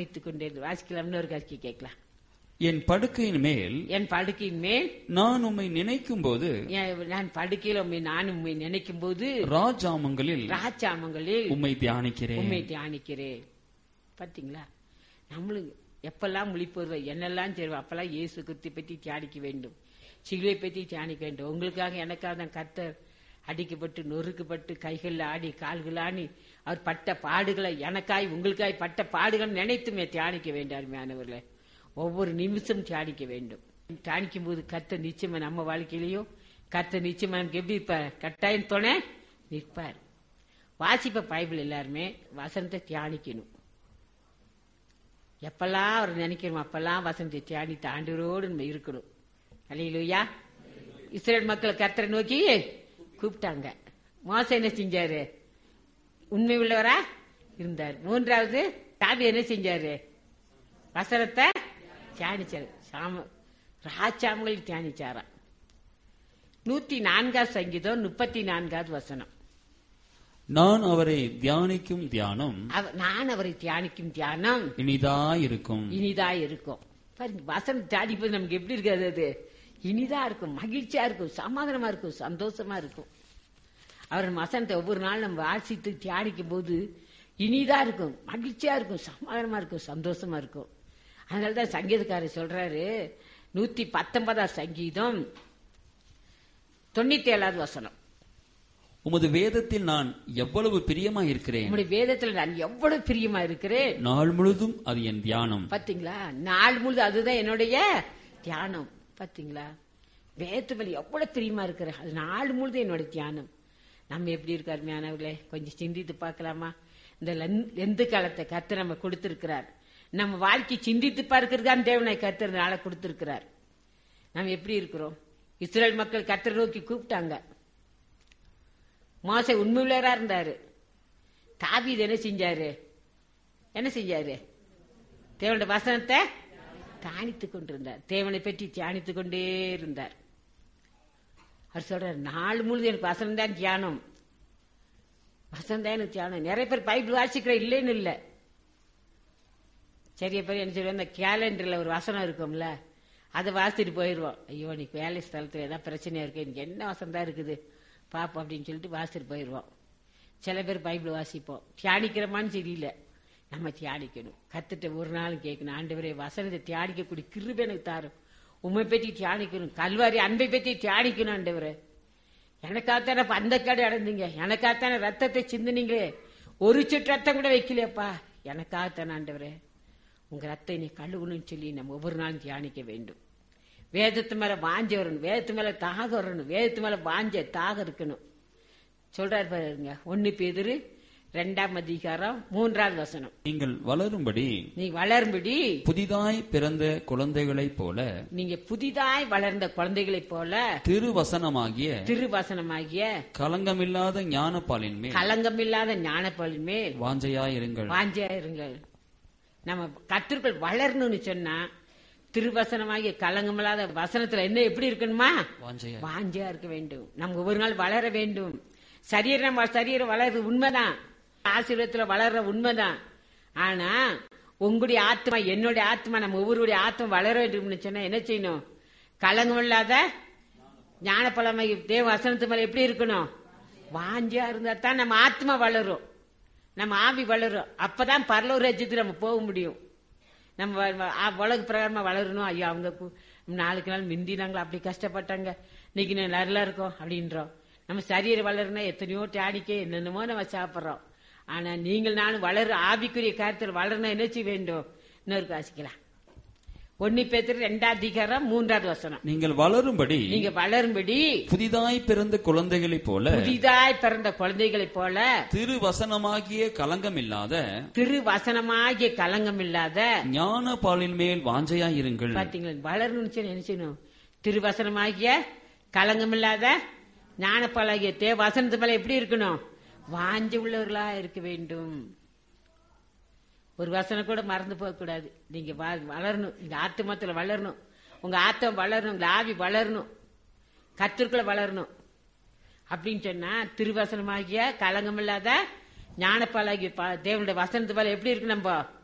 தியானித்துக் கொண்டே இரு. வாசிக்கலாம் இன்னொரு காட்சி கேட்கலாம் என் படுக்கையின் மேல் என் படுக்கையின் மேல் நான் உம்மை நினைக்கும் போது என் நான் படுக்கையில உண்மை நான் உண்மை நினைக்கும் போது ராஜாமங்களில் ராஜாமங்களில் உம்மை தியானிக்கிறேன் உண்மை தியானிக்கிறேன் பாத்தீங்களா நம்மளும் எப்பெல்லாம் முழிப்பு என்னெல்லாம் செய்வோம் அப்பெல்லாம் இயேசு கிறிஸ்து பற்றி தியானிக்க வேண்டும் சிலுவை பற்றி தியானிக்க வேண்டும் உங்களுக்காக எனக்காக தான் கர்த்தர் அடிக்கப்பட்டு நொறுக்கப்பட்டு கைகள் ஆடி கால்கள் ஆடி அவர் பட்ட பாடுகளை எனக்காய் உங்களுக்காய் பட்ட பாடுகளை நினைத்துமே தியானிக்க வேண்டும் அருமையானவர்களே ஒவ்வொரு நிமிஷம் தியானிக்க வேண்டும் தியானிக்கும் போது கர்த்தர் நிச்சயமா நம்ம வாழ்க்கையிலையும் கர்த்தர் நிச்சயமா நமக்கு எப்படி இருப்பார் கட்டாயம் துணை நிற்பார் வாசிப்ப பைபிள் எல்லாருமே வசனத்தை தியானிக்கணும் எப்பெல்லாம் அவர் நினைக்கிறோம் அப்பெல்லாம் வசனத்தை தியானித்து ஆண்டவரோடு நம்ம இருக்கணும் அல்லையிலுயா இஸ்ரேல் மக்கள் கர்த்தரை நோக்கி கூப்பிட்டாங்க மோசம் என்ன செஞ்சாரு உண்மை உள்ளவரா இருந்தார் மூன்றாவது தாவி என்ன செஞ்சாரு வசனத்தை தியானிச்சாரு சாம ராஜாமங்கள் தியானிச்சாராம் நூத்தி நான்காவது சங்கீதம் முப்பத்தி நான்காவது வசனம் நான் அவரை தியானிக்கும் தியானம் அவ- நான் அவரை தியானிக்கும் தியானம் இனிதாயிருக்கும் இனிதா இருக்கும் பாருங்க வசனம் தியானிப்பது நமக்கு எப்படி இருக்காது அது இனிதா இருக்கும் மகிழ்ச்சியா இருக்கும் சமாதானமா இருக்கும் சந்தோஷமா இருக்கும் அவர் வசனத்தை ஒவ்வொரு நாள் நம்ம வாசித்து தியானிக்கும் போது இனிதா இருக்கும் மகிழ்ச்சியா இருக்கும் சமாதானமா இருக்கும் சந்தோஷமா இருக்கும் அதனாலதான் சங்கீதக்காரர் சொல்றாரு நூத்தி பத்தொன்பதாம் சங்கீதம் தொண்ணூத்தி ஏழாவது வசனம் உமது வேதத்தில் நான் எவ்வளவு பிரியமா இருக்கிறேன் நம்முடைய வேதத்துல நான் எவ்வளவு பிரியமா இருக்கிறேன் நாள் முழுதும் அது என் தியானம் பாத்தீங்களா நாள் முழுது அதுதான் என்னுடைய தியானம் பாத்தீங்களா வேத்து மேல எவ்வளவு பிரியமா இருக்கிற அது நாள் முழுது என்னோட தியானம் நம்ம எப்படி இருக்க அருமையானவர்களே கொஞ்சம் சிந்தித்து பார்க்கலாமா இந்த லந்- லெந்து காலத்தை கத்து நம்ம கொடுத்திருக்கிறார் நம்ம வாழ்க்கை சிந்தித்து பார்க்கறதுக்கான தேவனை கத்தர் நாளை கொடுத்திருக்கிறார் நம்ம எப்படி இருக்கிறோம் இஸ்ரேல் மக்கள் கத்தரை நோக்கி கூப்பிட்டாங்க மோச உண்மையுள்ளவரா இருந்தாரு தாவீது என்ன செஞ்சாரு என்ன செஞ்சாரு தேவனுடைய வசனத்தை தியானித்துக் கொண்டிருந்தார் தேவனை பற்றி தியானித்துக் கொண்டே இருந்தார் அவர் சொல்றார் நாள் முழுது எனக்கு வசனம் தான் தியானம் வசனம் தான் எனக்கு தியானம் நிறைய பேர் பைபிள் வாசிக்கிற இல்லைன்னு இல்லை சரிய பேர் என்ன சொல்லுவோம் இந்த கேலண்டர்ல ஒரு வசனம் இருக்கும்ல அதை வாசிட்டு போயிடுவோம் ஐயோ இன்னைக்கு வேலை ஸ்தலத்துல ஏதாவது பிரச்சனையா இருக்கு எனக்கு என்ன வசனம் தான் இருக்குது பாப்போம் அப்படின்னு சொல்லிட்டு வாசிட்டு போயிடுவோம் சில பேர் பைபிள் வாசிப்போம் தியானிக்கிறோமான்னு தெரியல நம்ம தியானிக்கணும் கத்துட்டு ஒரு நாள் கேட்கணும் ஆண்டவரே வசனத்தை தியானிக்கக்கூடிய கிருபை எனக்கு தாரும் உண்மை பற்றி தியானிக்கணும் கல்வாரி அன்பை பற்றி தியானிக்கணும் ஆண்டவரே எனக்காகத்தானே அப்ப அந்த கடை அடைந்தீங்க எனக்காகத்தானே ரத்தத்தை சிந்துனீங்களே ஒரு சொட்டு ரத்தம் கூட வைக்கலையப்பா எனக்காகத்தானே ஆண்டவரே உங்க ரத்தை நீ கழுவணும்னு சொல்லி நம்ம ஒவ்வொரு நாளும் தியானிக்க வேண்டும் வேதத்து மேல வாஞ்ச வரணும் வேதத்து மேல தாக வரணும் வேதத்து மேல வாஞ்ச தாக இருக்கணும் சொல்றாரு பாருங்க ஒன்னு பேதுரு ரெண்டாம் அதிகாரம் மூன்றாவது வசனம் நீங்கள் வளரும்படி நீ வளரும்படி புதிதாய் பிறந்த குழந்தைகளைப் போல நீங்க புதிதாய் வளர்ந்த குழந்தைகளைப் போல திருவசனமாகிய திருவசனமாகிய கலங்கமில்லாத ஞானப்பாலின் மேல் களங்கமில்லாத ஞானப்பலின் மேல் வாஞ்சையாயிருங்கள் வாஞ்சையா இருங்கள் நம்ம கத்திற்குள் வளரணும்னு சொன்னா திருவசனமாகிய கலங்கமில்லாத வசனத்துல என்ன எப்படி இருக்கணுமா வாஞ்சையா வாஞ்சையா இருக்க வேண்டும் நம்ம ஒவ்வொரு நாள் வளர வேண்டும் சரீரம் வ- சரீரம் வளருது உண்மைதான் ஆசீர்வாதத்துல வளர்ற உண்மைதான் ஆனா உங்களுடைய ஆத்மா என்னுடைய ஆத்மா நம்ம ஒவ்வொருடைய ஆத்மா வளர வேண்டும்னு சொன்னா என்ன செய்யணும் கலங்கம் இல்லாத ஞானப்பழமை தேவ வசனத்து மேல எப்படி இருக்கணும் வாஞ்சியா இருந்தா தான் நம்ம ஆத்மா வளரும் நம்ம ஆவி வளரும் அப்பதான் பரலூர் ராஜ்யத்துக்கு நம்ம போக முடியும் நம்ம வ- வ- ஆ- உலக பிரகாரமா வளரணும் ஐயோ அவங்க கு- நாளுக்கு நாள் மிந்தினாங்களா அப்படி கஷ்டப்பட்டாங்க இன்னைக்கு நான் நல்லா இருக்கோம் அப்படின்றோம் நம்ம சரீரம் வளரணும் எத்தனையோ டானிக்கே என்னென்னமோ நம்ம சாப்பிடுறோம் ஆனா நீங்கள் நானும் வளர ஆவிக்குரிய காரியத்தில் வளரணும் என்ன செய்ய வேண்டும் இன்னொரு வாசிக்கலாம் ஒன்னு பேத்துரு ரெண்டாம் அதிகாரம் மூன்றாவது வசனம் நீங்கள் வளரும்படி நீங்க வளரும்படி புதிதாய் பிறந்த குழந்தைகளைப் போல புதிதாய் பிறந்த குழந்தைகளைப் போல திருவசனமாகிய கலங்கமில்லாத திருவசனமாகிய கலங்கம் இல்லாத ஞானப்பாலின் மேல் வாஞ்சையாயிருங்கள் பாத்தீங்களா வளரணும்னு சொல்லி என்ன செய்யணும் திருவசனமாகிய கலங்கமில்லாத ஞானப்பாலாகிய தே வசனத்து மேல எப்படி இருக்கணும் வாஞ்ச உள்ளவர்களா இருக்க வேண்டும் ஒரு வசனம் கூட மறந்து போக கூடாது நீங்க வ- வளரணும் இந்த ஆத்துமத்துல வளரணும் உங்க ஆத்தம் வளரணும் உங்க ஆவி வளரணும் கத்திற்குள்ள வளரணும் அப்படின்னு சொன்னா திருவசனமாகிய கலங்கமில்லாத ஞானப்பாலாகிய பா- தேவனுடைய வசனத்து மேல எப்படி இருக்கு நம்ம